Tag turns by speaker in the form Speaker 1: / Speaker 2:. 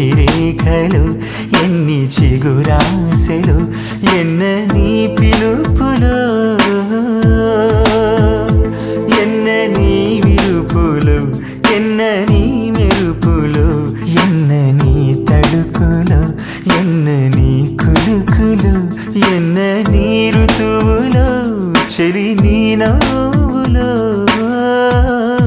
Speaker 1: చిరేఖలు ఎన్ని చిగురాశలు ఎన్న నీ పిలుపులో ఎన్న నీ విరుపులు ఎన్న నీ మెరుపులు ఎన్న నీ తడుకులు ఎన్న నీ కులుకులు ఎన్న నీ ఋతువులో చెలి నీ నవ్వులో